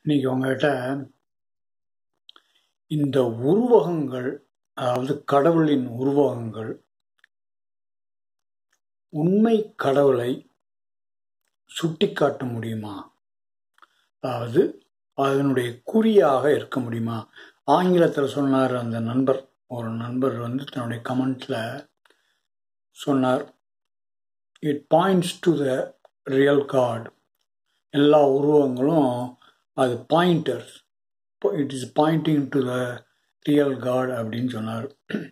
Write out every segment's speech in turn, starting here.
இன்னைக்கு உங்ககிட்ட இந்த உருவகங்கள் அதாவது கடவுளின் உருவகங்கள் உண்மை கடவுளை சுட்டிக்காட்ட முடியுமா அதாவது அதனுடைய குறியாக இருக்க முடியுமா ஆங்கிலத்தில் சொன்னார் அந்த நண்பர் ஒரு நண்பர் வந்து தன்னுடைய கமெண்ட்ல சொன்னார் it points to the real God எல்லா உருவங்களும் அது pointers it is pointing to the real God அப்படின்னு சொன்னார்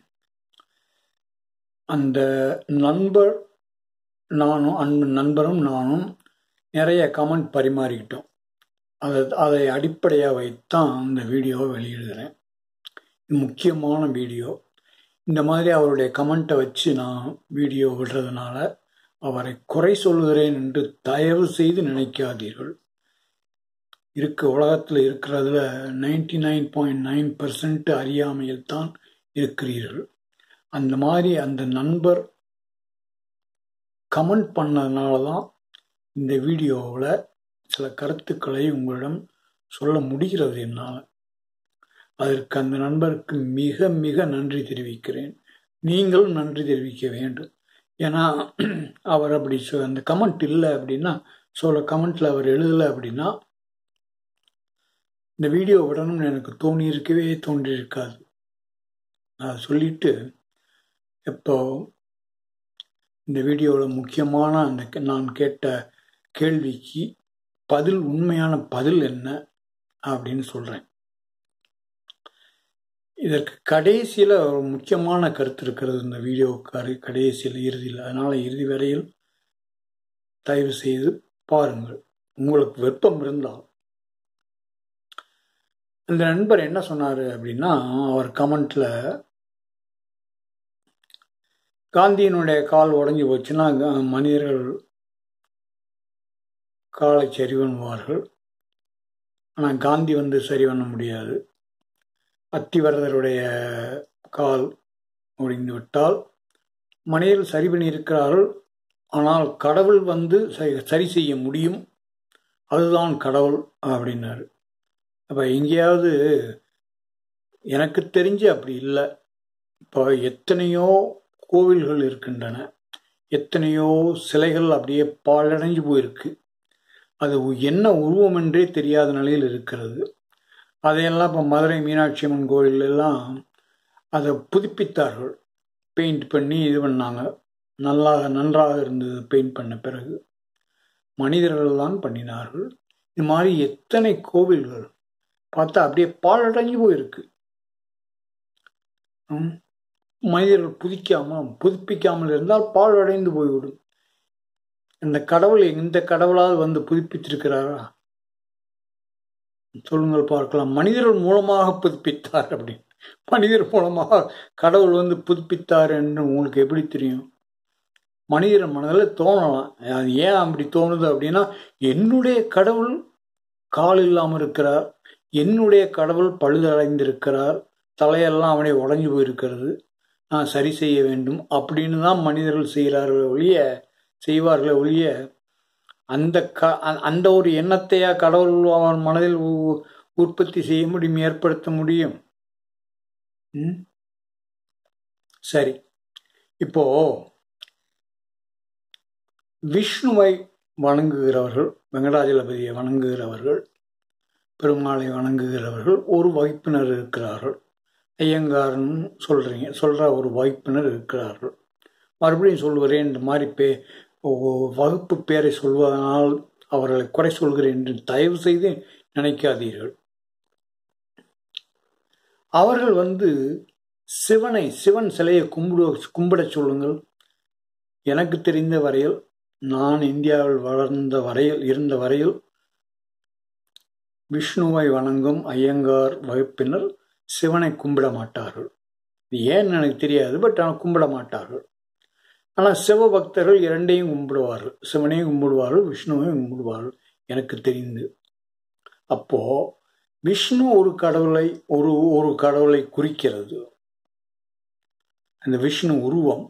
அந்த நண்பர் நானும் அந்த நண்பரும் நானும் நிறைய கமெண்ட் பரிமாறிக்கிட்டோம் அதை அதை அடிப்படையாக வைத்தான் இந்த வீடியோவை வெளியிடுகிறேன் இது முக்கியமான வீடியோ இந்த மாதிரி அவருடைய கமெண்ட்டை வச்சு நான் வீடியோ விடுறதுனால அவரை குறை சொல்கிறேன் என்று தயவு செய்து நினைக்காதீர்கள் இருக்க உலகத்தில் இருக்கிறதுல ninety nine point nine percent அறியாமையில் தான் இருக்கிறீர்கள் அந்த மாதிரி அந்த நண்பர் கமெண்ட் பண்ணதுனால தான் இந்த வீடியோவில் சில கருத்துக்களை உங்களிடம் சொல்ல முடிகிறது என்னால் அதற்கு அந்த நண்பருக்கு மிக மிக நன்றி தெரிவிக்கிறேன் நீங்களும் நன்றி தெரிவிக்க வேண்டும் ஏன்னா அவர் அப்படி சொ அந்த கமெண்ட் இல்லை அப்படின்னா சொல்ல கமெண்ட்டில் அவர் எழுதலை அப்படின்னா இந்த வீடியோ விடணும்னு எனக்கு தோணி இருக்கவே தோன்றியிருக்காது அதை சொல்லிட்டு இப்போ இந்த வீடியோவில் முக்கியமான அந்த நான் கேட்ட கேள்விக்கு பதில் உண்மையான பதில் என்ன அப்படின்னு சொல்கிறேன் இதற்கு கடைசியில் ஒரு முக்கியமான கருத்து இருக்கிறது இந்த வீடியோ கடைசியில் இறுதியில் அதனால் இறுதி வரையில் தயவு செய்து பாருங்கள் உங்களுக்கு வெப்பம் இருந்தால் இந்த நண்பர் என்ன சொன்னார் அப்படின்னா அவர் கமெண்ட்ல காந்தியினுடைய கால் உடஞ்சி போச்சுன்னா மனிதர்கள் காலை சரி பண்ணுவார்கள் ஆனால் காந்தி வந்து சரி பண்ண முடியாது அத்திவரதருடைய கால் ஒடிந்து விட்டால் மனிதர்கள் சரி பண்ணியிருக்கிறார்கள் ஆனால் கடவுள் வந்து சரி செய்ய முடியும் அதுதான் கடவுள் அப்படின்னாரு அப்போ எங்கேயாவது எனக்கு தெரிஞ்சு அப்படி இல்லை இப்போ எத்தனையோ கோவில்கள் இருக்கின்றன எத்தனையோ சிலைகள் அப்படியே பாழடைஞ்சு போயிருக்கு அது என்ன உருவம் என்றே தெரியாத நிலையில் இருக்கிறது அதையெல்லாம் இப்போ மதுரை மீனாட்சி அம்மன் கோயில் எல்லாம் அதை புதுப்பித்தார்கள் பெயிண்ட் பண்ணி இது பண்ணாங்க நல்லா நன்றாக இருந்தது பெயிண்ட் பண்ண பிறகு மனிதர்கள் தான் பண்ணினார்கள் இது மாதிரி எத்தனை கோவில்கள் பார்த்தா அப்படியே பாழடைஞ்சு போயிருக்கு மனிதர்கள் புதிக்காமல் புதுப்பிக்காமல் இருந்தால் பாழடைந்து போய்விடும் இந்த கடவுள் இந்த கடவுளால் வந்து புதுப்பித்திருக்கிறாரா சொல்லுங்கள் பார்க்கலாம் மனிதர்கள் மூலமாக புதுப்பித்தார் அப்படின்னு மனிதர் மூலமாக கடவுள் வந்து புதுப்பித்தார் என்று உங்களுக்கு எப்படி தெரியும் மனிதர் மனதில் தோணலாம் அது ஏன் அப்படி தோணுது அப்படின்னா என்னுடைய கடவுள் கால் இல்லாமல் இருக்கிறார் என்னுடைய கடவுள் பழுதடைந்திருக்கிறார் தலையெல்லாம் அவனை உடஞ்சி போயிருக்கிறது நான் சரி செய்ய வேண்டும் அப்படின்னு தான் மனிதர்கள் செய்கிறார்கள் ஒழிய செய்வார்களே ஒழிய அந்த க அந்த ஒரு எண்ணத்தையா கடவுள் அவன் மனதில் உற்பத்தி செய்ய முடியும் ஏற்படுத்த முடியும் சரி இப்போ விஷ்ணுவை வணங்குகிறவர்கள் வெங்கடாஜலபதியை வணங்குகிறவர்கள் பெருமாளை வணங்குகிறவர்கள் ஒரு வகுப்பினர் இருக்கிறார்கள் ஐயங்காரன் சொல்றீங்க சொல்ற ஒரு வகுப்பினர் இருக்கிறார்கள் மறுபடியும் சொல்லுகிறேன் இந்த மாதிரி பே வகுப்பு பேரை சொல்வதனால் அவர்களை குறை சொல்கிறேன் என்று தயவு செய்து நினைக்காதீர்கள் அவர்கள் வந்து சிவனை சிவன் சிலையை கும்பிடு கும்பிட சொல்லுங்கள் எனக்கு தெரிந்த வரையில் நான் இந்தியாவில் வளர்ந்த வரையில் இருந்த வரையில் விஷ்ணுவை வணங்கும் ஐயங்கார் வகுப்பினர் சிவனை கும்பிட மாட்டார்கள் ஏன்னு எனக்கு தெரியாது பட் ஆனால் கும்பிட மாட்டார்கள் ஆனால் சிவபக்தர்கள் இரண்டையும் கும்பிடுவார்கள் சிவனையும் கும்பிடுவார்கள் விஷ்ணுவையும் கும்பிடுவார்கள் எனக்கு தெரிந்து அப்போ விஷ்ணு ஒரு கடவுளை ஒரு ஒரு கடவுளை குறிக்கிறது அந்த விஷ்ணு உருவம்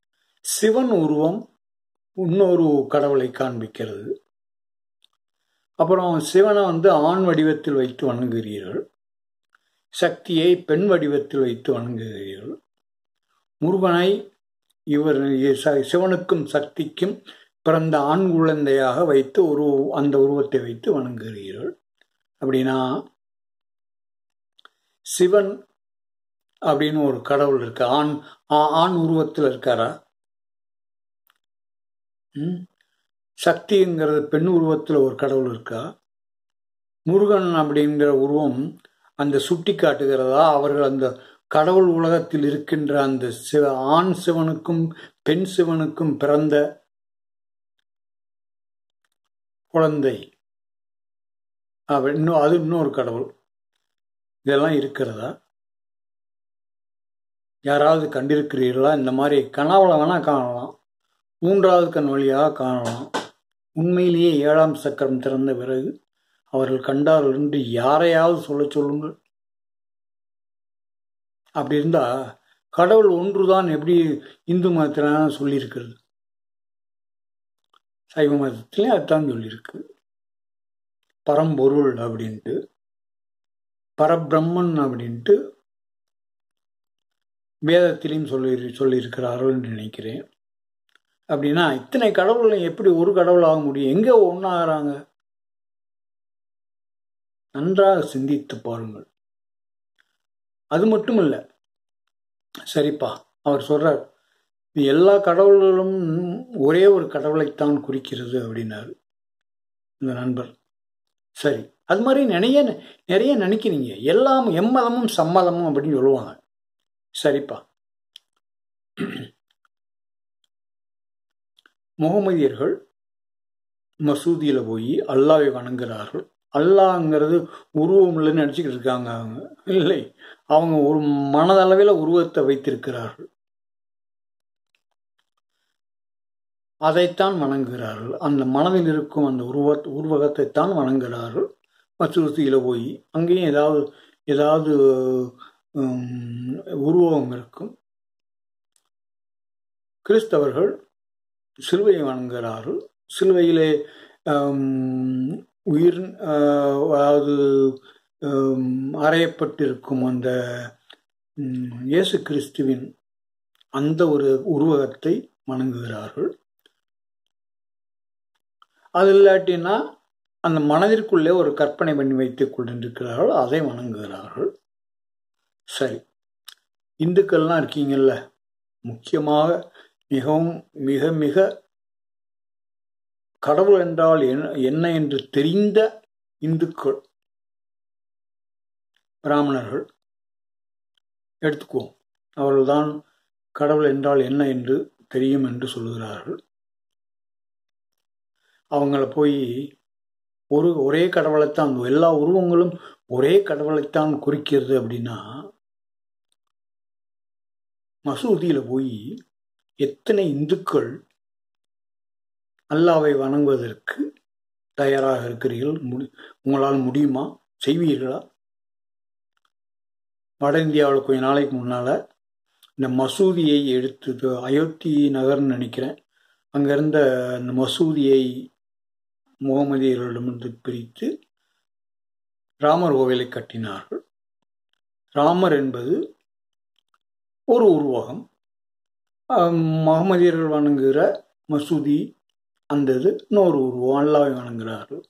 சிவன் உருவம் இன்னொரு கடவுளை காண்பிக்கிறது அப்புறம் சிவனை வந்து ஆண் வடிவத்தில் வைத்து வணங்குகிறீர்கள் சக்தியை பெண் வடிவத்தில் வைத்து வணங்குகிறீர்கள் முருகனை இவர் ச- சிவனுக்கும் சக்திக்கும் பிறந்த ஆண் குழந்தையாக வைத்து ஒரு அந்த உருவத்தை வைத்து வணங்குகிறீர்கள் அப்படின்னா சிவன் அப்படின்னு ஒரு கடவுள் இருக்கு ஆண் ஆ- ஆண் உருவத்தில் இருக்காரா ம்? சக்திங்கிறது பெண் உருவத்தில் ஒரு கடவுள் இருக்கா முருகன் அப்படிங்கிற உருவம் அந்த சுட்டி காட்டுகிறதா அவர்கள் அந்த கடவுள் உலகத்தில் இருக்கின்ற அந்த சிவ ஆண் சிவனுக்கும் பெண் சிவனுக்கும் பிறந்த குழந்தை அப்ப இன்னும் அது இன்னொரு கடவுள் இதெல்லாம் இருக்கிறதா யாராவது கண்டிருக்கிறீர்களா இந்த மாதிரி கனவுல வேணா காணலாம் மூன்றாவது கண் வழியாக காணலாம் உண்மையிலேயே ஏழாம் சக்கரம் திறந்த பிறகு அவர்கள் கண்டார்கள் என்று யாரையாவது சொல்ல சொல்லுங்கள் அப்படி இருந்தா கடவுள் ஒன்றுதான் எப்படி இந்து மதத்தில் சொல்லியிருக்கிறது சைவ மதத்திலே அதுதான் சொல்லியிருக்கு பரம்பொருள் அப்படின்ட்டு பரபிரம்மன் அப்படின்ட்டு வேதத்திலையும் சொல்லி சொல்லியிருக்கிறார்கள் என்று நினைக்கிறேன் அப்படின்னா இத்தனை கடவுளை எப்படி ஒரு கடவுள் ஆக முடியும் எங்க ஒன்றாகிறாங்க நன்றாக சிந்தித்து பாருங்கள் அது மட்டும் இல்லை சரிப்பா அவர் சொல்றார் இது எல்லா கடவுள்களும் ஒரே ஒரு கடவுளைத்தான் குறிக்கிறது அப்படின்னாரு இந்த நண்பர் சரி அது மாதிரி நிறைய நிறைய நினைக்கிறீங்க எல்லாம் எம்மதமும் சம்மதமும் அப்படின்னு சொல்லுவாங்க சரிப்பா முகமதியர்கள் மசூதியில் போய் அல்லாவை வணங்குகிறார்கள் அல்லாங்கிறது உருவம் இல்லைன்னு நினச்சிக்கிட்டு இருக்காங்க அவங்க இல்லை அவங்க ஒரு மனதளவில் உருவத்தை வைத்திருக்கிறார்கள் அதைத்தான் வணங்குகிறார்கள் அந்த மனதில் இருக்கும் அந்த உருவ உருவகத்தைத்தான் வணங்குகிறார்கள் மசூதியில் போய் அங்கேயும் ஏதாவது ஏதாவது உம், உருவகம் இருக்கும் கிறிஸ்தவர்கள் சிலுவையை வணங்குகிறார்கள் சிலுவையிலே ஆம், உயிர் ஆ, அதாவது ஆம், அறையப்பட்டிருக்கும் அந்த ம், இயேசு கிறிஸ்துவின் அந்த ஒரு உருவகத்தை வணங்குகிறார்கள் அது இல்லாட்டினா அந்த மனதிற்குள்ளே ஒரு கற்பனை பண்ணி வைத்துக் கொண்டிருக்கிறார்கள் அதை வணங்குகிறார்கள் சரி இந்துக்கள்லாம் இருக்கீங்கல்ல முக்கியமாக மிகவும் மிக மிக கடவுள் என்றால் என்ன- என்ன என்று தெரிந்த இந்துக்கள் பிராமணர்கள் எடுத்துக்குவோம் அவர்கள்தான் கடவுள் என்றால் என்ன என்று தெரியும் என்று சொல்கிறார்கள் அவங்கள போய் ஒரு ஒரே கடவுளைத்தான் எல்லா உருவங்களும் ஒரே கடவுளைத்தான் குறிக்கிறது அப்படின்னா மசூதியில் போய் எத்தனை இந்துக்கள் அல்லாவை வணங்குவதற்கு தயாராக இருக்கிறீர்கள் முடி உங்களால் முடியுமா செய்வீர்களா வட இந்தியாவில் கொஞ்ச நாளைக்கு முன்னால் இந்த மசூதியை எடுத்து இது அயோத்தி நகர்னு நினைக்கிறேன் அங்கே இருந்த அந்த மசூதியை முகமதியர்களிடமிருந்து பிரித்து ராமர் கோவிலை கட்டினார்கள் ராமர் என்பது ஒரு உருவகம் ஆம், முகமதியர்கள் வணங்குகிற மசூதி அந்த இது இன்னொரு உருவம் அல்லாவை வணங்குகிறார்கள்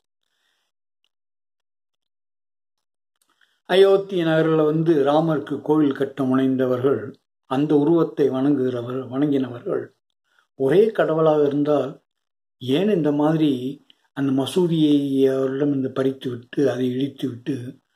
அயோத்தி நகரில் வந்து ராமருக்கு கோவில் கட்ட முனைந்தவர்கள் அந்த உருவத்தை வணங்குகிறவர் வணங்கினவர்கள் ஒரே கடவுளாக இருந்தால் ஏன் இந்த மாதிரி அந்த மசூதியை அவரிடம் இந்த பறித்து விட்டு அதை இடித்து விட்டு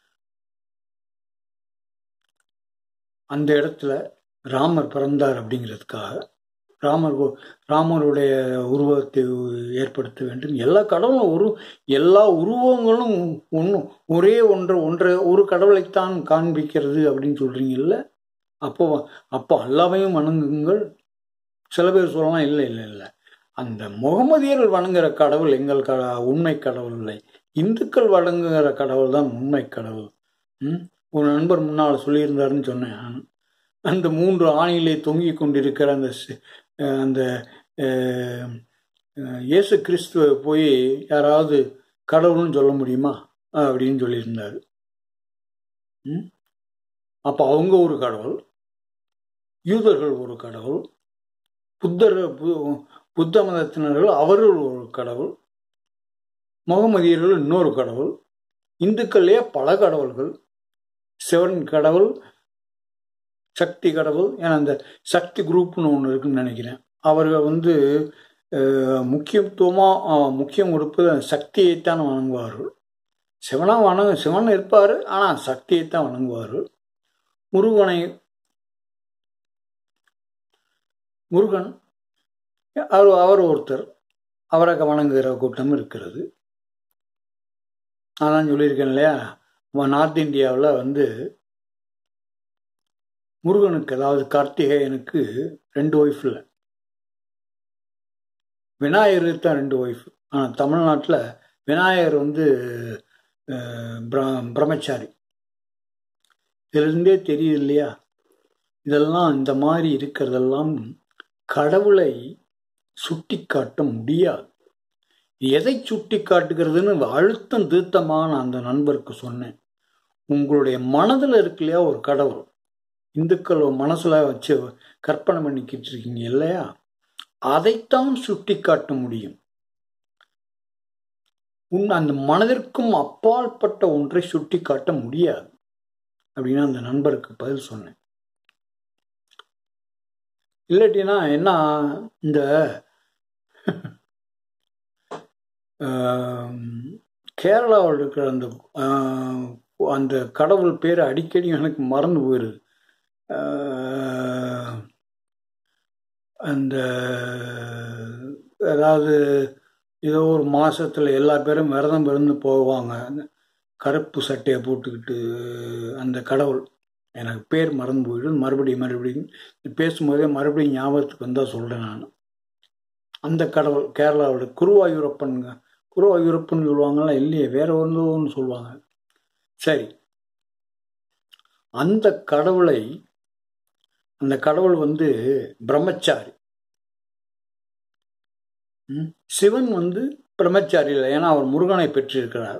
அந்த இடத்துல ராமர் பிறந்தார் அப்படிங்கிறதுக்காக ராமர் கோ- ராமருடைய உருவத்தை ஏற்படுத்த வேண்டும் எல்லா கடவுளும் ஒரு எல்லா உருவங்களும் ஒன்றும் ஒரே ஒன்று ஒன்றை ஒரு கடவுளைத்தான் காண்பிக்கிறது அப்படின்னு சொல்றீங்கல்ல அப்போ அப்போ அல்லாவையும் வணங்குங்கள் சில பேர் சொல்லலாம் இல்லை இல்லை இல்லை அந்த முகமதியர்கள் வணங்குகிற கடவுள் எங்கள் க உண்மை கடவுள் இல்லை இந்துக்கள் வணங்குகிற கடவுள் தான் உண்மை கடவுள் ம் ஒரு நண்பர் முன்னால் சொல்லியிருந்தாருன்னு சொன்னேன் நான். அந்த மூன்று ஆணியிலே தொங்கிக் கொண்டிருக்கிற அந்த சி- அஹ் அந்த அஹ், அஹ், இயேசு கிறிஸ்துவை போய் யாராவது கடவுள்னு சொல்ல முடியுமா அப்படின்னு சொல்லியிருந்தார் ம் அப்போ அவங்க ஒரு கடவுள் யூதர்கள் ஒரு கடவுள் புத்தர் பு- புத்த மதத்தினர்கள் அவர்கள் ஒரு கடவுள் முகமதியர்கள் இன்னொரு கடவுள் இந்துக்கள்லேயே பல கடவுள்கள் சிவன் கடவுள் சக்தி கடவுள் ஏன்னா அந்த சக்தி குரூப்னு ஒன்று இருக்குன்னு நினைக்கிறேன் அவர்கள் வந்து முக்கியத்துவமாக முக்கியம் கொடுப்பது அந்த சக்தியைத்தான் வணங்குவார்கள் சிவனா வணங்க சிவன் இருப்பார் ஆனால் சக்தியைத்தான் வணங்குவார்கள் முருகனை முருகன் அவர் அவர் ஒருத்தர் அவரை வணங்குகிற கூட்டம் இருக்கிறது அதான் சொல்லியிருக்கேன் இல்லையா நம்ம நார்த் இந்தியாவில் வந்து முருகனுக்கு அதாவது கார்த்திகேயனுக்கு ரெண்டு ஒய்ஃப் இல்லை விநாயகருக்கு தான் ரெண்டு ஒய்ஃப் ஆனால் தமிழ்நாட்டில் விநாயகர் வந்து அஹ், பிர- பிரம்மச்சாரி இதிலிருந்தே தெரியுது இல்லையா இதெல்லாம் இந்த மாதிரி இருக்கிறதெல்லாம் கடவுளை சுட்டி காட்ட முடியாது எதை சுட்டி காட்டுகிறதுன்னு அழுத்தம் திருத்தமாக நான் அந்த நண்பருக்கு சொன்னேன் உங்களுடைய மனதில் இருக்கு இல்லையா ஒரு கடவுள் இந்துக்கள் மனசுல வச்சு கற்பனை பண்ணிக்கிட்டு இருக்கீங்க இல்லையா அதைத்தான் சுட்டி காட்ட முடியும் உன் அந்த மனதிற்கும் அப்பாற்பட்ட ஒன்றை சுட்டி காட்ட முடியாது அப்படின்னு அந்த நண்பருக்கு பதில் சொன்னேன் இல்லாட்டினா என்ன இந்த ஆம், கேரளாவில் இருக்கிற அந்த ஆஹ், அந்த கடவுள் பேர் அடிக்கடி எனக்கு மறந்து போயிடுது ஆஹ், அந்த அதாவது ஏதோ ஒரு மாசத்துல எல்லா பேரும் விரதம் இருந்து போவாங்க அந்த கருப்பு சட்டையை போட்டுக்கிட்டு அந்த கடவுள் எனக்கு பேர் மறந்து போயிடும் மறுபடியும் மறுபடியும் பேசும்போதே மறுபடியும் ஞாபகத்துக்கு வந்தால் சொல்கிறேன் நான் அந்த கடவுள் கேரளாவோட குருவாயூரப்பனுங்க குருவாயூரப்பன் சொல்லுவாங்களா இல்லையே வேற ஒன்று ஒன்று சொல்லுவாங்க சரி அந்த கடவுளை அந்த கடவுள் வந்து பிரம்மச்சாரி ம், சிவன் வந்து பிரம்மச்சாரி இல்லை ஏன்னா அவர் முருகனை பெற்றிருக்கிறார்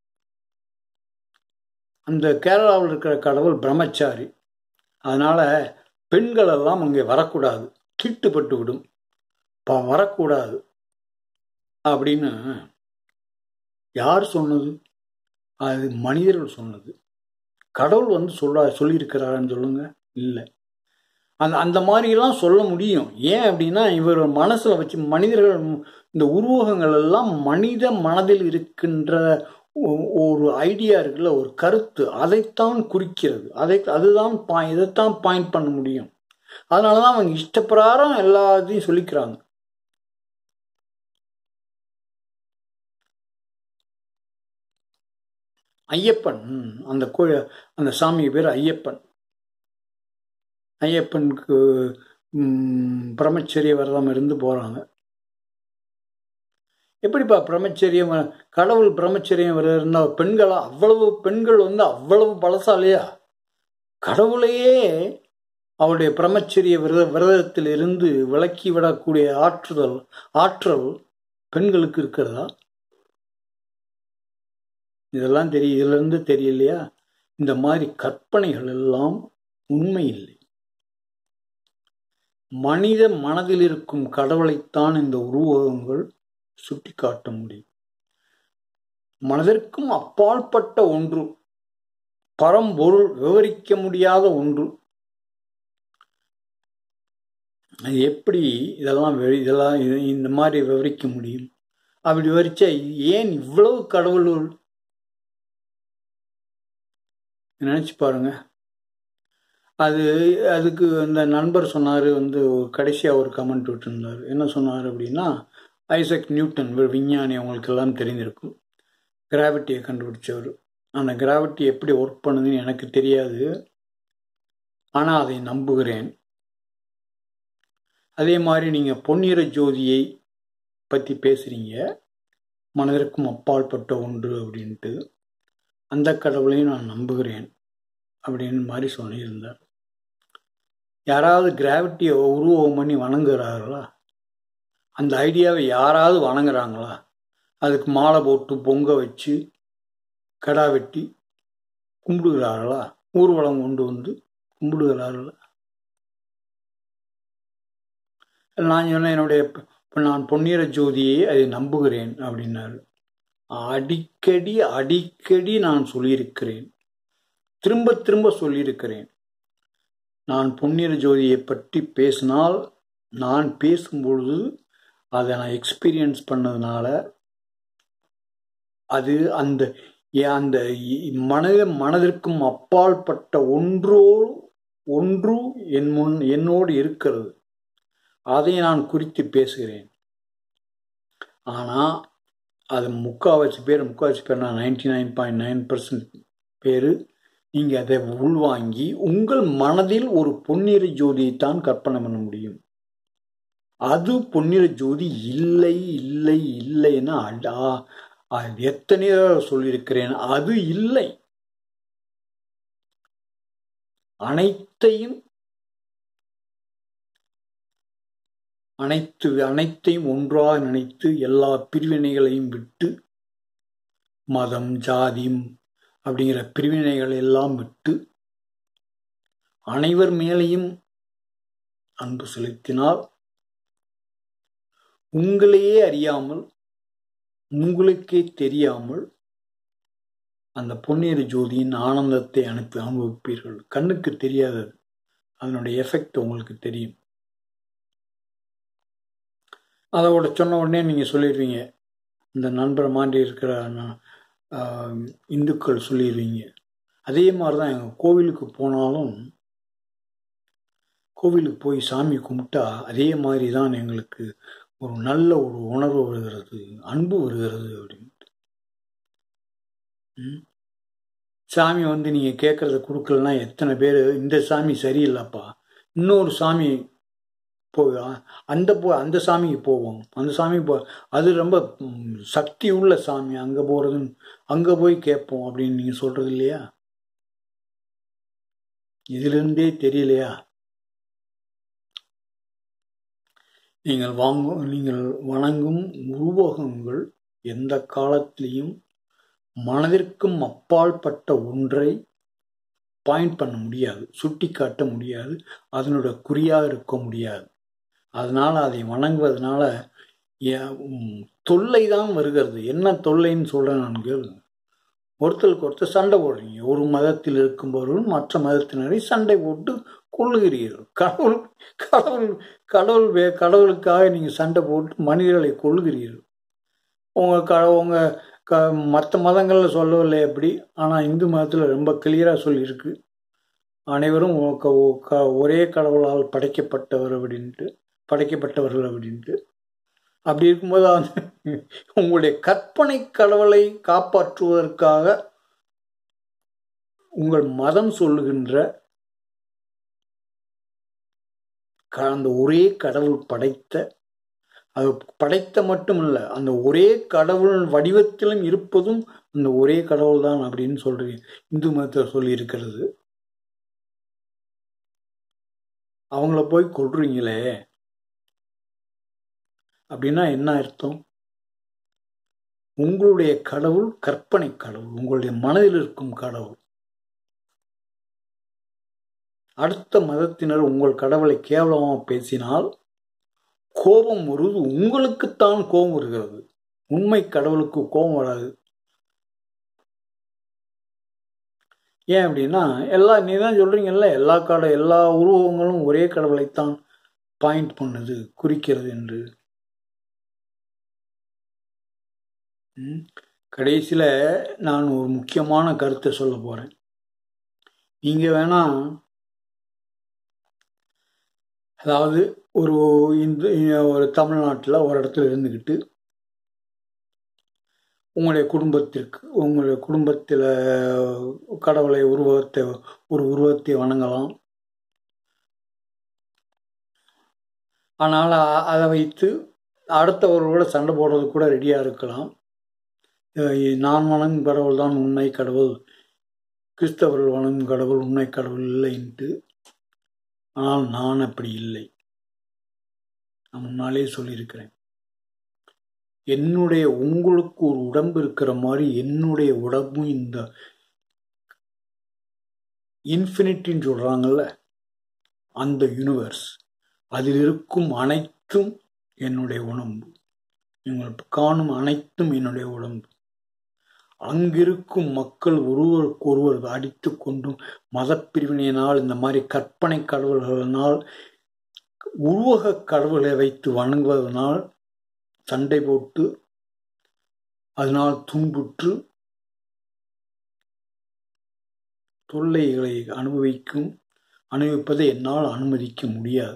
அந்த கேரளாவில் இருக்கிற கடவுள் பிரம்மச்சாரி அதனால பெண்கள் எல்லாம் அங்கே வரக்கூடாது தீட்டுப்பட்டு விடும் ப வரக்கூடாது அப்படின்னு யார் சொன்னது அது மனிதர்கள் சொன்னது கடவுள் வந்து சொல்ல சொல்லியிருக்கிறாருன்னு சொல்லுங்க இல்லை அந்த அந்த மாதிரிலாம் சொல்ல முடியும் ஏன் அப்படின்னா இவர் மனசில் வச்சு மனிதர்கள் இந்த உருவகங்கள் எல்லாம் மனித மனதில் இருக்கின்ற ஒ- ஒரு ஐடியா இருக்குல்ல ஒரு கருத்து அதைத்தான் குறிக்கிறது அதை அதுதான் பா- இதைத்தான் பாயிண்ட் பண்ண முடியும் அதனால தான் அவங்க இஷ்டப்பிரகாரம் எல்லாத்தையும் சொல்லிக்கிறாங்க ஐயப்பன் ம், அந்த கோ அந்த சாமி பேர் ஐயப்பன் ஐயப்பனுக்கு ம், பிரம்மச்சரிய விரதம் இருந்து போகிறாங்க எப்படிப்பா பிரம்மச்சரியம் வ- கடவுள் பிரம்மச்சரியம் விரதம் இருந்தால் பெண்களா அவ்வளவு பெண்கள் வந்து அவ்வளவு பலசாலியா கடவுளையே அவருடைய பிரம்மச்சரிய விரத விரதத்தில் இருந்து விலக்கி விடக்கூடிய ஆற்றுதல் ஆற்றல் பெண்களுக்கு இருக்கிறதா இதெல்லாம் தெரியும் இதுல இருந்து தெரியலையா இந்த மாதிரி கற்பனைகள் எல்லாம் உண்மை இல்லை மனித மனதில் இருக்கும் கடவுளைத்தான் இந்த உருவகங்கள் சுட்டிக்காட்ட முடியும் மனதிற்கும் அப்பாற்பட்ட ஒன்று பரம்பொருள் விவரிக்க முடியாத ஒன்று அது எப்படி இதெல்லாம் வெ- இதெல்லாம் இது- இந்த மாதிரி விவரிக்க முடியும் அப்படி விவரிச்சா ஏன் இவ்வளவு கடவுள் நினைச்சு பாருங்க அது அதுக்கு அந்த நண்பர் சொன்னார் வந்து கடைசியாக ஒரு கமெண்ட் விட்டுருந்தார் என்ன சொன்னார் அப்படின்னா ஐசக் நியூட்டன் ஒரு விஞ்ஞானி அவங்களுக்கு எல்லாம் தெரிஞ்சிருக்கும் கிராவிட்டியை கண்டுபிடிச்சவர் அந்த கிராவிட்டி எப்படி ஒர்க் பண்ணுதுன்னு எனக்கு தெரியாது ஆனால் அதை நம்புகிறேன் அதே மாதிரி நீங்கள் பொன்னிற ஜோதியை பற்றி பேசுகிறீங்க மனதிற்கும் அப்பாற்பட்ட ஒன்று அப்படின்ட்டு அந்த கடவுளையும் நான் நம்புகிறேன் அப்படின்னு மாதிரி சொல்லியிருந்தார் யாராவது கிராவிட்டியை உருவகம் பண்ணி வணங்குறார்களா அந்த ஐடியாவை யாராவது வணங்குறாங்களா அதுக்கு மாலை போட்டு பொங்க வச்சு கடா வெட்டி கும்பிடுகிறார்களா ஊர்வலம் கொண்டு வந்து கும்பிடுகிறார்களா நான் சொன்னேன் என்னுடைய நான் பொன்னிற ஜோதியை அதை நம்புகிறேன் அப்படின்னாரு அடிக்கடி அடிக்கடி நான் சொல்லியிருக்கிறேன் திரும்ப திரும்ப சொல்லியிருக்கிறேன் நான் பொன்னிற ஜோதியை பற்றி பேசினால் நான் பேசும்பொழுது அதை நான் எக்ஸ்பீரியன்ஸ் பண்ணதுனால அது அந்த அந்த மனத மனதிற்கும் அப்பாற்பட்ட ஒன்றோ ஒன்று என் முன் என்னோடு இருக்கிறது அதை நான் குறித்து பேசுகிறேன் ஆனால் அது முக்கால்வாசி பேர் முக்கால்வாசி பேர் நான் ninety nine point nine percent பேர் நீங்கள் அதை உள்வாங்கி உங்கள் மனதில் ஒரு பொன்னிற ஜோதியைத்தான் கற்பனை பண்ண முடியும் அது பொன்னிற ஜோதி இல்லை இல்லை இல்லைன்னு அடா எத்தனையோ சொல்லியிருக்கிறேன் அது இல்லை அனைத்தையும் அனைத்து அனைத்தையும் ஒன்றாக நினைத்து எல்லா பிரிவினைகளையும் விட்டு மதம் ஜாதியும் அப்படிங்கிற பிரிவினைகள் எல்லாம் விட்டு அனைவர் மேலையும் அன்பு செலுத்தினால் உங்களையே அறியாமல் உங்களுக்கே தெரியாமல் அந்த பொன்னீர் ஜோதியின் ஆனந்தத்தை அனுப்பி அனுபவிப்பீர்கள் கண்ணுக்கு தெரியாதது அதனுடைய எஃபெக்ட் உங்களுக்கு தெரியும் அதோட சொன்ன உடனே நீங்கள் சொல்லிடுவீங்க இந்த நண்பரை மாண்டி இருக்கிற இந்துக்கள் சொல்லிடுவீங்க அதே மாதிரி தான் எங்கள் கோவிலுக்கு போனாலும் கோவிலுக்கு போய் சாமி கும்பிட்டா அதே மாதிரி தான் எங்களுக்கு ஒரு நல்ல ஒரு உணர்வு வருகிறது அன்பு வருகிறது அப்படின்ட்டு சாமி வந்து நீங்கள் கேட்குறத கொடுக்கலன்னா எத்தனை பேர் இந்த சாமி சரியில்லைப்பா இன்னொரு சாமி போய் அந்த போ அந்த சாமிக்கு போவோம் அந்த சாமி போ அது ரொம்ப சக்தி உள்ள சாமி அங்கே போகிறதுன்னு அங்கே போய் கேட்போம் அப்படின்னு நீங்கள் சொல்கிறது இல்லையா இதிலிருந்தே தெரியலையா நீங்கள் வாங்கும் நீங்கள் வணங்கும் உருவகங்கள் எந்த காலத்திலையும் மனதிற்கும் அப்பாற்பட்ட ஒன்றை பாயிண்ட் பண்ண முடியாது சுட்டி காட்ட முடியாது அதனோட குறியாக இருக்க முடியாது அதனால் அதை வணங்குவதனால தொல்லை தான் வருகிறது என்ன தொல்லைன்னு சொல்கிறேன் நான் கேளுங்க ஒருத்தருக்கு ஒருத்தர் சண்டை போடுறீங்க ஒரு மதத்தில் இருக்கும்பவர்கள் மற்ற மதத்தினரை சண்டை போட்டு கொள்ளுகிறீர்கள் கடவுள் கடவுள் கடவுள் வே கடவுளுக்காக நீங்கள் சண்டை போட்டு மனிதர்களை கொள்ளுகிறீர்கள் உங்கள் க உங்கள் க மற்ற மதங்களில் சொல்லவில்லை எப்படி ஆனால் இந்து மதத்தில் ரொம்ப கிளியராக சொல்லியிருக்கு அனைவரும் ஒரே கடவுளால் படைக்கப்பட்டவர் அப்படின்ட்டு படைக்கப்பட்டவர்கள் அப்படின்ட்டு அப்படி இருக்கும்போது வந்து உங்களுடைய கற்பனை கடவுளை காப்பாற்றுவதற்காக உங்கள் மதம் சொல்லுகின்ற அந்த ஒரே கடவுள் படைத்த அது படைத்த மட்டும் இல்லை அந்த ஒரே கடவுள் வடிவத்திலும் இருப்பதும் அந்த ஒரே கடவுள் தான் அப்படின்னு சொல்றீங்க இந்து மதத்தில் சொல்லி இருக்கிறது அவங்கள போய் கொள்றீங்களே அப்படின்னா என்ன அர்த்தம் உங்களுடைய கடவுள் கற்பனை கடவுள் உங்களுடைய மனதில் இருக்கும் கடவுள் அடுத்த மதத்தினர் உங்கள் கடவுளை கேவலமாக பேசினால் கோபம் வருவது உங்களுக்குத்தான் கோபம் வருகிறது உண்மை கடவுளுக்கு கோபம் வராது ஏன் அப்படின்னா எல்லா நீ தான் சொல்றீங்கல்ல எல்லா கட எல்லா உருவங்களும் ஒரே கடவுளைத்தான் பாயிண்ட் பண்ணுது குறிக்கிறது என்று கடைசியில் நான் ஒரு முக்கியமான கருத்தை சொல்ல போகிறேன் நீங்கள் வேணா அதாவது ஒரு இந்து ஒரு தமிழ்நாட்டில் ஒரு இடத்துல இருந்துக்கிட்டு உங்களுடைய குடும்பத்திற்கு உங்களுடைய குடும்பத்தில் கடவுளை உருவத்தை ஒரு உருவத்தை வணங்கலாம் ஆனால் அதை வைத்து அடுத்தவர்களோட சண்டை போடுறது கூட ரெடியாக இருக்கலாம் நான் வணங்கும் கடவுள் தான் உண்மை கடவுள் கிறிஸ்தவர்கள் வணங்கும் கடவுள் உண்மை கடவுள் இல்லைன்ட்டு ஆனால் நான் அப்படி இல்லை நான் முன்னாலே சொல்லியிருக்கிறேன் என்னுடைய உங்களுக்கு ஒரு உடம்பு இருக்கிற மாதிரி என்னுடைய உடம்பும் இந்த இன்ஃபினிட்டின்னு சொல்றாங்கல்ல அந்த யூனிவர்ஸ் அதில் இருக்கும் அனைத்தும் என்னுடைய உடம்பு நீங்கள் காணும் அனைத்தும் என்னுடைய உடம்பு அங்கிருக்கும் மக்கள் ஒருவருக்கு ஒருவர் அடித்து கொண்டும் மதப்பிரிவினையினால் இந்த மாதிரி கற்பனை கடவுள்களினால் உருவக கடவுளை வைத்து வணங்குவதனால் சண்டை போட்டு அதனால் துன்புற்று தொல்லைகளை அனுபவிக்கும் அனுபவிப்பதை என்னால் அனுமதிக்க முடியாது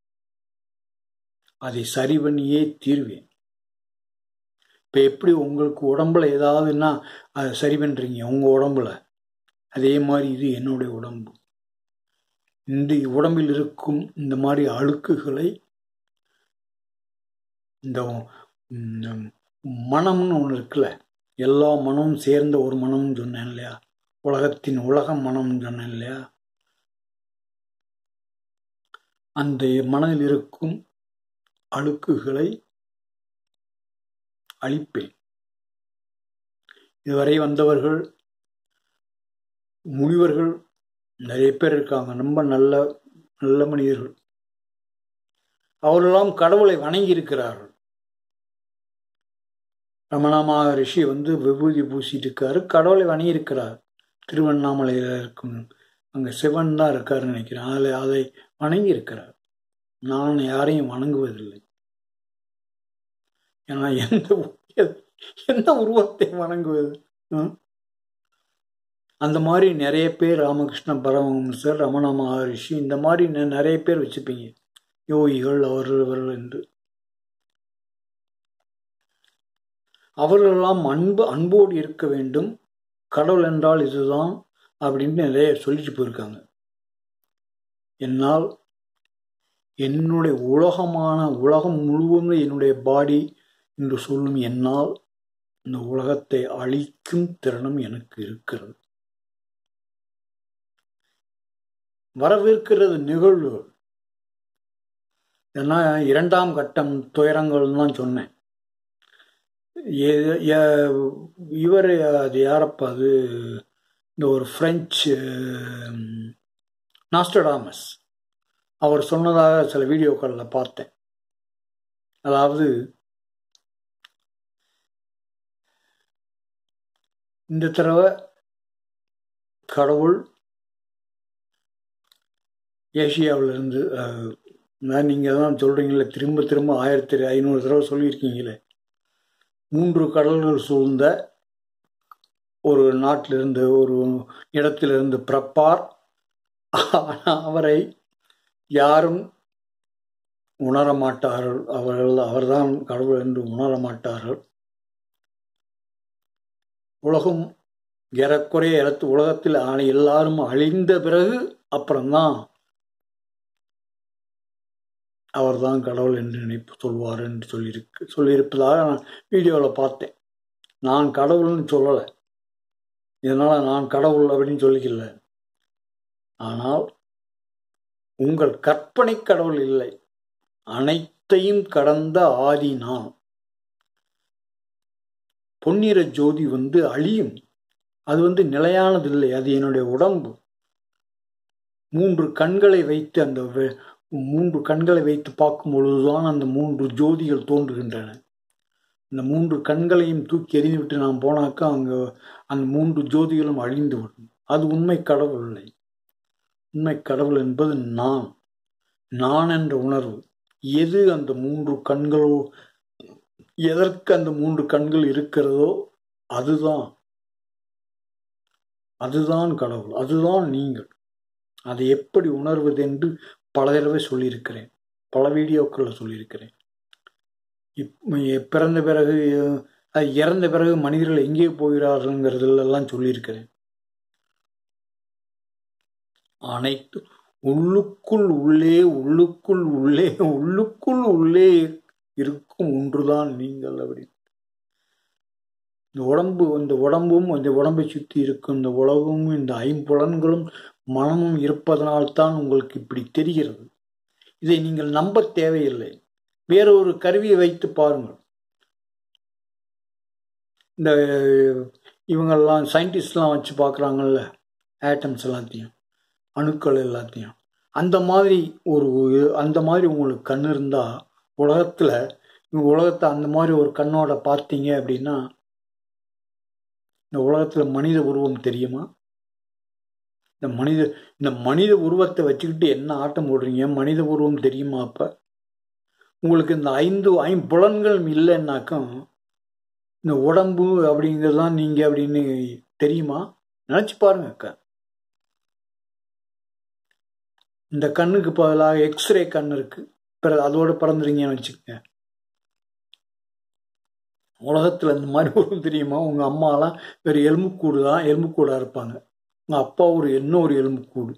அதை சரி பண்ணியே தீர்வேன் இப்போ எப்படி உங்களுக்கு உடம்புல ஏதாவதுன்னா அதை சரி பண்ணுறீங்க உங்கள் உடம்புல அதே மாதிரி இது என்னுடைய உடம்பு இந்த உடம்பில் இருக்கும் இந்த மாதிரி அழுக்குகளை இந்த மனம்னு ஒன்று இருக்குல்ல எல்லா மனமும் சேர்ந்த ஒரு மனம்னு சொன்னேன் இல்லையா உலகத்தின் உலக மனம்னு சொன்னேன் இல்லையா அந்த மனதில் இருக்கும் அழுக்குகளை அழிப்பேன் இதுவரை வந்தவர்கள் முனிவர்கள் நிறைய பேர் இருக்காங்க ரொம்ப நல்ல நல்ல மனிதர்கள் அவரெல்லாம் கடவுளை வணங்கி இருக்கிறார்கள் ரமணா ரிஷி வந்து விபூதி பூசிட்டு இருக்காரு கடவுளை வணங்கி இருக்கிறார் திருவண்ணாமலையில் இருக்கும் அங்கே சிவன் தான் இருக்காருன்னு நினைக்கிறேன் அதில் அதை வணங்கி இருக்கிறார் நான் யாரையும் வணங்குவதில்லை ஏன்னா எந்த எந்த உருவத்தை வணங்குவது அந்த மாதிரி நிறைய பேர் ராமகிருஷ்ண பரமஹம்சர் ரமண மகரிஷி இந்த மாதிரி நிறைய பேர் வச்சுப்பீங்க யோகிகள் அவர்கள் இவர்கள் என்று அவர்களெல்லாம் அன்பு அன்போடு இருக்க வேண்டும் கடவுள் என்றால் இதுதான் அப்படின்னு நிறைய சொல்லிட்டு போயிருக்காங்க என்னால் என்னுடைய உலகமான உலகம் முழுவதும் என்னுடைய பாடி என்று சொல்லும் என்னால் இந்த உலகத்தை அழிக்கும் திறனும் எனக்கு இருக்கிறது வரவிருக்கிறது நிகழ்வுகள் ஏன்னா இரண்டாம் கட்டம் துயரங்கள் தான் சொன்னேன் இவர் அது யாரப்பா அது இந்த ஒரு பிரெஞ்சு நாஸ்டடாமஸ் அவர் சொன்னதாக சில வீடியோக்களில் பார்த்தேன் அதாவது இந்த தடவை கடவுள் ஏஷியாவிலிருந்து நீங்கள் தான் சொல்கிறீங்களே திரும்ப திரும்ப ஆயிரத்தி ஐநூறு தடவை சொல்லியிருக்கீங்களே மூன்று கடல்கள் சூழ்ந்த ஒரு நாட்டிலிருந்து ஒரு இடத்திலிருந்து பிறப்பார் அவரை யாரும் உணர மாட்டார்கள் அவர்கள் அவர்தான் கடவுள் என்று உணர மாட்டார்கள் உலகம் ஏறக்குறைய இடத்து உலகத்தில் எல்லாரும் அழிந்த பிறகு அப்புறம்தான் அவர்தான் கடவுள் என்று நினைப்பு சொல்வார் என்று சொல்லியிருக்கு சொல்லியிருப்பதாக நான் வீடியோவில் பார்த்தேன் நான் கடவுள்னு சொல்லலை இதனால் நான் கடவுள் அப்படின்னு சொல்லிக்கல ஆனால் உங்கள் கற்பனை கடவுள் இல்லை அனைத்தையும் கடந்த ஆதி நான் பொன்னிற ஜோதி வந்து அழியும் அது வந்து நிலையானதில்லை அது என்னுடைய உடம்பு மூன்று கண்களை வைத்து அந்த மூன்று கண்களை வைத்து பார்க்கும் பொழுதுதான் அந்த மூன்று ஜோதிகள் தோன்றுகின்றன இந்த மூன்று கண்களையும் தூக்கி எறிந்துவிட்டு நாம் போனாக்கா அங்கே அந்த மூன்று ஜோதிகளும் அழிந்து விடும் அது உண்மை கடவுள் இல்லை உண்மை கடவுள் என்பது நான் நான் என்ற உணர்வு எது அந்த மூன்று கண்களோ எதற்கு அந்த மூன்று கண்கள் இருக்கிறதோ அதுதான் அதுதான் கடவுள் அதுதான் நீங்கள் அதை எப்படி உணர்வது என்று பல தடவை சொல்லியிருக்கிறேன் பல வீடியோக்களில் சொல்லியிருக்கிறேன் இப் பிறந்த பிறகு இறந்த பிறகு மனிதர்கள் எங்கே போகிறார்கள்ங்கிறதுலாம் சொல்லியிருக்கிறேன் அனைத்து உள்ளுக்குள் உள்ளே உள்ளுக்குள் உள்ளே உள்ளுக்குள் உள்ளே இருக்கும் ஒன்றுதான் நீங்கள் அப்படி இந்த உடம்பு இந்த உடம்பும் இந்த உடம்பை சுற்றி இருக்கும் இந்த உலகமும் இந்த ஐம்புலன்களும் மனமும் இருப்பதனால்தான் உங்களுக்கு இப்படி தெரிகிறது இதை நீங்கள் நம்ப தேவையில்லை வேறொரு கருவியை வைத்து பாருங்கள் இந்த இவங்கெல்லாம் சயின்டிஸ்ட்லாம் வச்சு பார்க்குறாங்கல்ல ஆட்டம்ஸ் எல்லாத்தையும் அணுக்கள் எல்லாத்தையும் அந்த மாதிரி ஒரு அந்த மாதிரி உங்களுக்கு கண் இருந்தால் உலகத்தில் உலகத்தை அந்த மாதிரி ஒரு கண்ணோட பார்த்தீங்க அப்படின்னா இந்த உலகத்தில் மனித உருவம் தெரியுமா இந்த மனித இந்த மனித உருவத்தை வச்சுக்கிட்டு என்ன ஆட்டம் போடுறீங்க மனித உருவம் தெரியுமா அப்போ உங்களுக்கு இந்த ஐந்து ஐம்புலன்கள் இல்லைன்னாக்கும் இந்த உடம்பு அப்படிங்கிறதுதான் நீங்கள் அப்படின்னு தெரியுமா நினச்சி பாருங்க அக்கா இந்த கண்ணுக்கு பதிலாக எக்ஸ்ரே கண் இருக்கு பிற அதோட பிறந்துறீங்கன்னு வச்சுக்கோங்க உலகத்தில் இந்த மாதிரி ஒரு தெரியுமா உங்கள் அம்மாலாம் வேறு எலும்புக்கூடு தான் எலும்புக்கூடாக இருப்பாங்க உங்கள் அப்பா ஒரு என்ன ஒரு எலும்புக்கூடு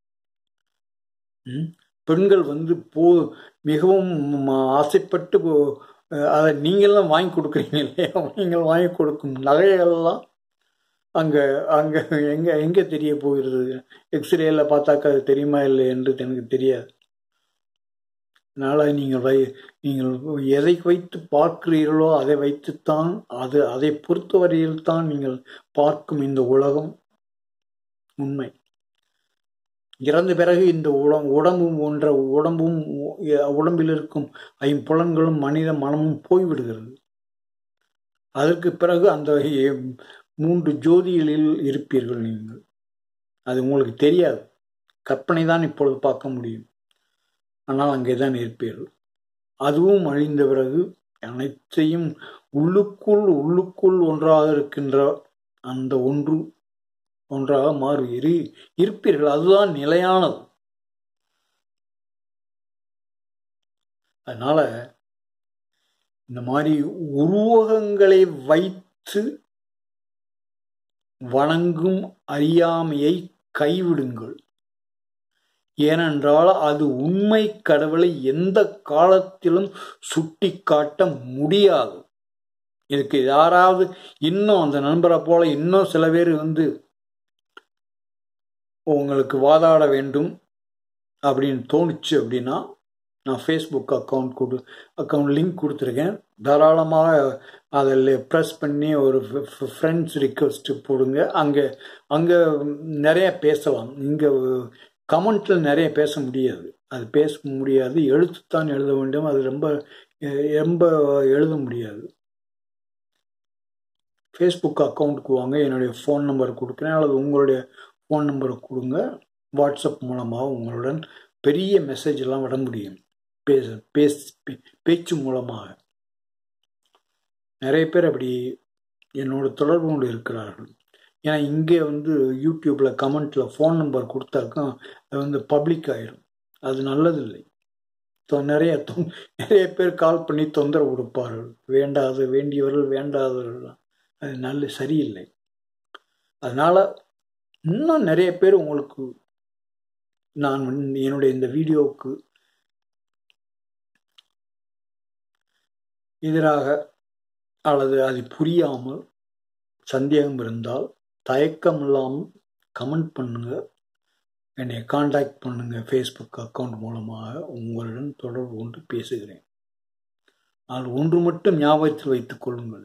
பெண்கள் வந்து போ மிகவும் ஆசைப்பட்டு அதை நீங்கள்லாம் வாங்கி கொடுக்குறீங்க இல்லையா நீங்கள் வாங்கி கொடுக்கும் நகைகள்லாம் அங்கே அங்கே எங்கே எங்கே தெரிய போகிறது எக்ஸ்ரேயில் பார்த்தாக்கா அது தெரியுமா இல்லை என்று எனக்கு தெரியாது அதனால் நீங்கள் வை நீங்கள் எதை வைத்து பார்க்கிறீர்களோ அதை வைத்துத்தான் அது அதை பொறுத்தவரையில் தான் நீங்கள் பார்க்கும் இந்த உலகம் உண்மை இறந்த பிறகு இந்த உடம் உடம்பும் போன்ற உடம்பும் உடம்பில் இருக்கும் ஐம்புலன்களும் மனித மனமும் போய்விடுகிறது அதற்கு பிறகு அந்த மூன்று ஜோதிகளில் இருப்பீர்கள் நீங்கள் அது உங்களுக்கு தெரியாது கற்பனை தான் இப்பொழுது பார்க்க முடியும் ஆனால் அங்கே தான் இருப்பீர்கள் அதுவும் அழிந்த பிறகு அனைத்தையும் உள்ளுக்குள் உள்ளுக்குள் ஒன்றாக இருக்கின்ற அந்த ஒன்று ஒன்றாக மாறி இரு இருப்பீர்கள் அதுதான் நிலையானது அதனால இந்த மாதிரி உருவகங்களை வைத்து வணங்கும் அறியாமையை கைவிடுங்கள் ஏனென்றால் அது உண்மை கடவுளை எந்த காலத்திலும் சுட்டி காட்ட முடியாது இதுக்கு யாராவது இன்னும் அந்த நண்பரை போல இன்னும் சில பேர் வந்து உங்களுக்கு வாதாட வேண்டும் அப்படின்னு தோணுச்சு அப்படின்னா நான் ஃபேஸ்புக் அக்கௌண்ட் கொடு அக்கௌண்ட் லிங்க் கொடுத்துருக்கேன் தாராளமாக அதில் ப்ரெஸ் பண்ணி ஒரு ஃப்ரெண்ட்ஸ் ரிக்வஸ்ட்டு போடுங்க அங்கே அங்கே நிறைய பேசலாம் இங்கே கமெண்ட்டில் நிறைய பேச முடியாது அது பேச முடியாது எழுத்துத்தான் எழுத வேண்டும் அது ரொம்ப ரொம்ப எழுத முடியாது ஃபேஸ்புக் அக்கௌண்ட்டுக்கு வாங்க என்னுடைய ஃபோன் நம்பர் கொடுக்குறேன் அல்லது உங்களுடைய ஃபோன் நம்பரை கொடுங்க வாட்ஸ்அப் மூலமாக உங்களுடன் பெரிய மெசேஜ் எல்லாம் விட முடியும் பேச பேச பேச்சு மூலமாக நிறைய பேர் அப்படி என்னோட தொடர்பு கொண்டு இருக்கிறார்கள் ஏன்னா இங்கே வந்து யூடியூப்பில் கமெண்ட்டில் ஃபோன் நம்பர் கொடுத்தாக்கா அது வந்து பப்ளிக் ஆயிடும் அது நல்லதில்லை நிறைய நிறைய பேர் கால் பண்ணி தொந்தரவு கொடுப்பார்கள் வேண்டாத வேண்டியவர்கள் வேண்டாதவர்கள் அது நல்ல சரியில்லை அதனால் இன்னும் நிறைய பேர் உங்களுக்கு நான் என்னுடைய இந்த வீடியோவுக்கு எதிராக அல்லது அது புரியாமல் சந்தேகம் இருந்தால் தயக்கம் இல்லாமல் கமெண்ட் பண்ணுங்க என்னை காண்டாக்ட் பண்ணுங்க ஃபேஸ்புக் அக்கௌண்ட் மூலமாக உங்களுடன் தொடர்பு கொண்டு பேசுகிறேன் ஆனால் ஒன்று மட்டும் ஞாபகத்தில் வைத்துக் கொள்ளுங்கள்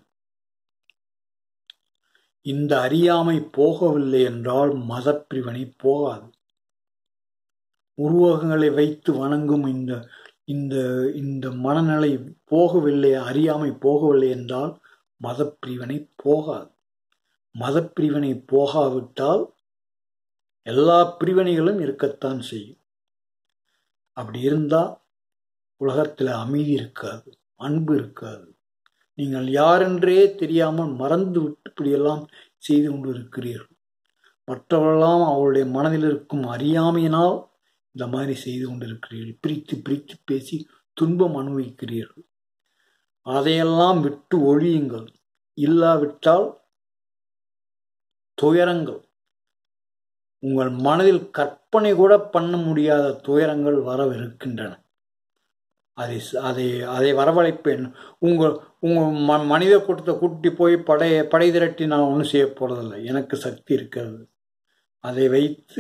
இந்த அறியாமை போகவில்லை என்றால் மதப்பிரிவினை போகாது உருவகங்களை வைத்து வணங்கும் இந்த இந்த இந்த மனநிலை போகவில்லை அறியாமை போகவில்லை என்றால் மதப்பிரிவினை போகாது மதப்பிரிவினை போகாவிட்டால் எல்லா பிரிவினைகளும் இருக்கத்தான் செய்யும் அப்படி இருந்தால் உலகத்தில் அமைதி இருக்காது அன்பு இருக்காது நீங்கள் யாரென்றே தெரியாமல் மறந்து விட்டு இப்படியெல்லாம் செய்து கொண்டு இருக்கிறீர்கள் மற்றவர்களெல்லாம் அவருடைய மனதில் இருக்கும் அறியாமையினால் இந்த மாதிரி செய்து கொண்டிருக்கிறீர்கள் பிரித்து பிரித்து பேசி துன்பம் அனுபவிக்கிறீர்கள் அதையெல்லாம் விட்டு ஒழியுங்கள் இல்லாவிட்டால் துயரங்கள் உங்கள் மனதில் கற்பனை கூட பண்ண முடியாத துயரங்கள் வரவிருக்கின்றன அதை அதை அதை வரவழைப்பேன் உங்கள் உங்கள் ம மனித கூட்டத்தை கூட்டி போய் படை படை திரட்டி நான் ஒன்றும் செய்ய போகிறதில்ல எனக்கு சக்தி இருக்கிறது அதை வைத்து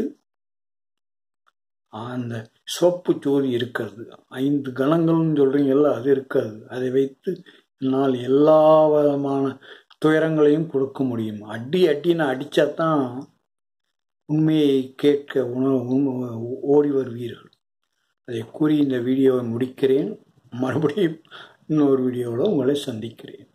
அந்த சிவப்பு ஜோதி இருக்கிறது ஐந்து கணங்கள்னு சொல்கிறீங்கல்ல அது இருக்காது அதை வைத்து என்னால் எல்லா விதமான துயரங்களையும் கொடுக்க முடியும் அடி அடின்னு அடித்தா தான் உண்மையை கேட்க உணவு ஓடி வருவீர்கள் அதை கூறி இந்த வீடியோவை முடிக்கிறேன் மறுபடியும் இன்னொரு வீடியோவில் உங்களை சந்திக்கிறேன்